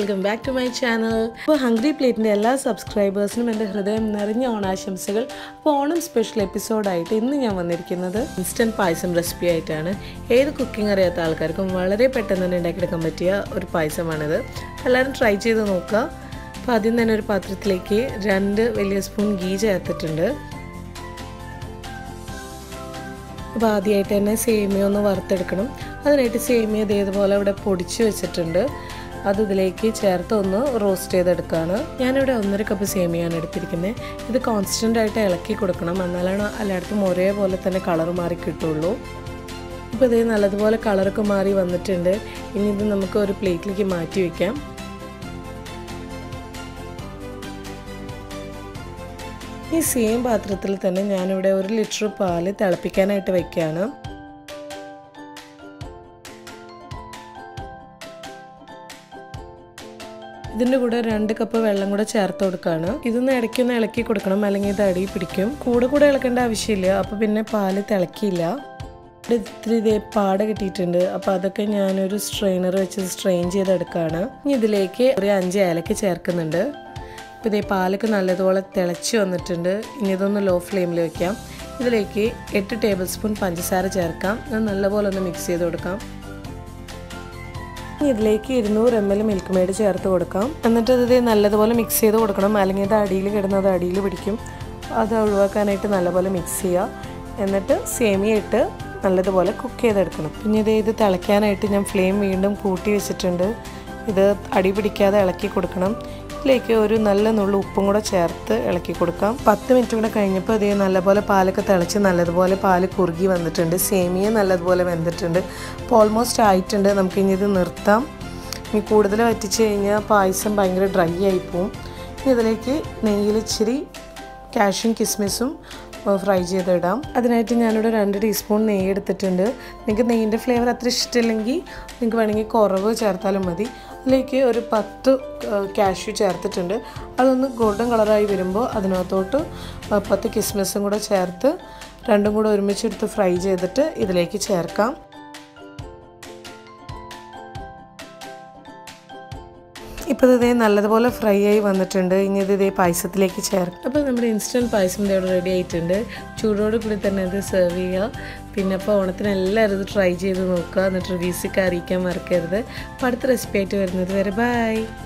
welcome back to my channel അപ്പോൾ hungry പ്ലേറ്റിൻ്റെ എല്ലാ സബ്സ്ക്രൈബേഴ്സിനും എൻ്റെ ഹൃദയം നിറഞ്ഞ ഓണാശംസകൾ അപ്പോൾ ഓണം സ്പെഷ്യൽ എപ്പിസോഡായിട്ട് ഇന്ന് ഞാൻ വന്നിരിക്കുന്നത് ഇൻസ്റ്റൻറ്റ് പായസം റെസിപ്പി ആയിട്ടാണ് ഏത് കുക്കിംഗ് അറിയാത്ത ആൾക്കാർക്കും വളരെ പെട്ടെന്ന് തന്നെ ഉണ്ടാക്കിയെടുക്കാൻ പറ്റിയ ഒരു പായസമാണിത് എല്ലാവരും ട്രൈ ചെയ്ത് നോക്കുക അപ്പോൾ ആദ്യം തന്നെ ഒരു പാത്രത്തിലേക്ക് രണ്ട് വലിയ സ്പൂൺ ഗീ ചേർത്തിട്ടുണ്ട് അപ്പോൾ ആദ്യമായിട്ട് തന്നെ സേമിയ ഒന്ന് വറുത്തെടുക്കണം അതിനായിട്ട് സേമിയ ഇതേപോലെ ഇവിടെ പൊടിച്ച് വെച്ചിട്ടുണ്ട് അത് ഇതിലേക്ക് ചേർത്ത് ഒന്ന് റോസ്റ്റ് ചെയ്തെടുക്കുകയാണ് ഞാനിവിടെ ഒന്നര കപ്പ് സേമിയാണ് എടുത്തിരിക്കുന്നത് ഇത് കോൺസ്റ്റൻ്റ് ആയിട്ട് ഇളക്കി കൊടുക്കണം എന്നാലാണ് എല്ലായിടത്തും ഒരേപോലെ തന്നെ കളർ മാറി കിട്ടുള്ളൂ ഇപ്പോൾ ഇത് നല്ലതുപോലെ കളറൊക്കെ മാറി വന്നിട്ടുണ്ട് ഇനി ഇത് നമുക്ക് ഒരു പ്ലേറ്റിലേക്ക് മാറ്റി വയ്ക്കാം ഈ സെയിം പാത്രത്തിൽ തന്നെ ഞാനിവിടെ ഒരു ലിറ്റർ പാല് തിളപ്പിക്കാനായിട്ട് വെക്കുകയാണ് ഇതിൻ്റെ കൂടെ രണ്ട് കപ്പ് വെള്ളം കൂടെ ചേർത്ത് കൊടുക്കുകയാണ് ഇതൊന്ന് ഇടയ്ക്കൊന്ന് ഇളക്കി കൊടുക്കണം അല്ലെങ്കിൽ ഇത് അടി പിടിക്കും കൂടെ കൂടെ ഇളക്കേണ്ട ആവശ്യമില്ല അപ്പോൾ പിന്നെ പാല് തിളക്കിയില്ല ഇവിടെ ഇത്തിരി ഇതേ പാട കിട്ടിയിട്ടുണ്ട് അപ്പോൾ അതൊക്കെ ഞാനൊരു സ്ട്രെയിനർ വെച്ച് സ്ട്രെയിൻ ചെയ്തെടുക്കുകയാണ് ഇനി ഇതിലേക്ക് ഒരു അഞ്ച് ഏലക്ക് ചേർക്കുന്നുണ്ട് ഇപ്പോൾ ഇതേ പാലൊക്കെ നല്ലതുപോലെ തിളച്ച് വന്നിട്ടുണ്ട് ഇനി ഇതൊന്ന് ലോ ഫ്ലെയിമിൽ വെക്കാം ഇതിലേക്ക് എട്ട് ടേബിൾ സ്പൂൺ പഞ്ചസാര ചേർക്കാം അത് നല്ലപോലെ ഒന്ന് മിക്സ് ചെയ്ത് കൊടുക്കാം ഇനി ഇതിലേക്ക് ഇരുന്നൂറ് എം എൽ മിൽക്ക് മെയ്ഡ് ചേർത്ത് കൊടുക്കാം എന്നിട്ട് ഇത് നല്ലതുപോലെ മിക്സ് ചെയ്ത് കൊടുക്കണം അല്ലെങ്കിൽ ഇത് അടിയിൽ കിടന്നത് അടിയിൽ പിടിക്കും അത് ഒഴിവാക്കാനായിട്ട് നല്ലപോലെ മിക്സ് ചെയ്യുക എന്നിട്ട് സേമിയ ഇട്ട് നല്ലതുപോലെ കുക്ക് ചെയ്തെടുക്കണം പിന്നെ ഇത് ഇത് തിളയ്ക്കാനായിട്ട് ഞാൻ ഫ്ലെയിം വീണ്ടും കൂട്ടി വെച്ചിട്ടുണ്ട് ഇത് അടി പിടിക്കാതെ ഇളക്കി കൊടുക്കണം ഇതിലേക്ക് ഒരു നല്ല നുള്ളു ഉപ്പും കൂടെ ചേർത്ത് ഇളക്കി കൊടുക്കാം പത്ത് മിനിറ്റ് കൂടെ കഴിഞ്ഞപ്പോൾ അതേ നല്ലപോലെ പാലൊക്കെ തിളച്ച് നല്ലതുപോലെ പാല് കുറുകി വന്നിട്ടുണ്ട് സേമിയ നല്ലതുപോലെ വെന്തിട്ടുണ്ട് അപ്പോൾ ഓൾമോസ്റ്റ് ആയിട്ടുണ്ട് നമുക്ക് ഇനി ഇത് നിർത്താം ഇനി കൂടുതൽ വറ്റിച്ച് കഴിഞ്ഞാൽ പായസം ഭയങ്കര ഡ്രൈ ആയി പോവും ഇനി ഇതിലേക്ക് നെയ്യിൽ ഇച്ചിരി കാഷ്യും കിസ്മിസും ഫ്രൈ ചെയ്തിടാം അതിനായിട്ട് ഞാനിവിടെ രണ്ട് ടീസ്പൂൺ നെയ്യ് എടുത്തിട്ടുണ്ട് നിങ്ങൾക്ക് നെയ്യിൻ്റെ ഫ്ലേവർ അത്ര ഇഷ്ടമില്ലെങ്കിൽ നിങ്ങൾക്ക് വേണമെങ്കിൽ കുറവ് ചേർത്താലും മതി അതിലേക്ക് ഒരു പത്ത് കാഷ്യൂ ചേർത്തിട്ടുണ്ട് അതൊന്ന് ഗോൾഡൻ കളറായി വരുമ്പോൾ അതിനകത്തോട്ട് പത്ത് കിസ്മിസും കൂടെ ചേർത്ത് രണ്ടും കൂടെ ഒരുമിച്ചെടുത്ത് ഫ്രൈ ചെയ്തിട്ട് ഇതിലേക്ക് ചേർക്കാം ഇപ്പോൾ ഇതേ നല്ലതുപോലെ ഫ്രൈ ആയി വന്നിട്ടുണ്ട് ഇനി ഇത് ഇതേ പായസത്തിലേക്ക് ചേർക്കും അപ്പോൾ നമ്മുടെ ഇൻസ്റ്റൻറ്റ് പായസം ഇവിടെ റെഡി ആയിട്ടുണ്ട് ചൂടോട് കൂടി തന്നെ ഇത് സെർവ് ചെയ്യുക പിന്നെ അപ്പോൾ ഓണത്തിന് എല്ലാവരും ഇത് ട്രൈ ചെയ്ത് നോക്കുക എന്നിട്ട് റിവ്യൂസൊക്കെ അറിയിക്കാൻ മറക്കരുത് അപ്പോൾ അടുത്ത റെസിപ്പി ആയിട്ട് വരുന്നത് വരെ ബൈ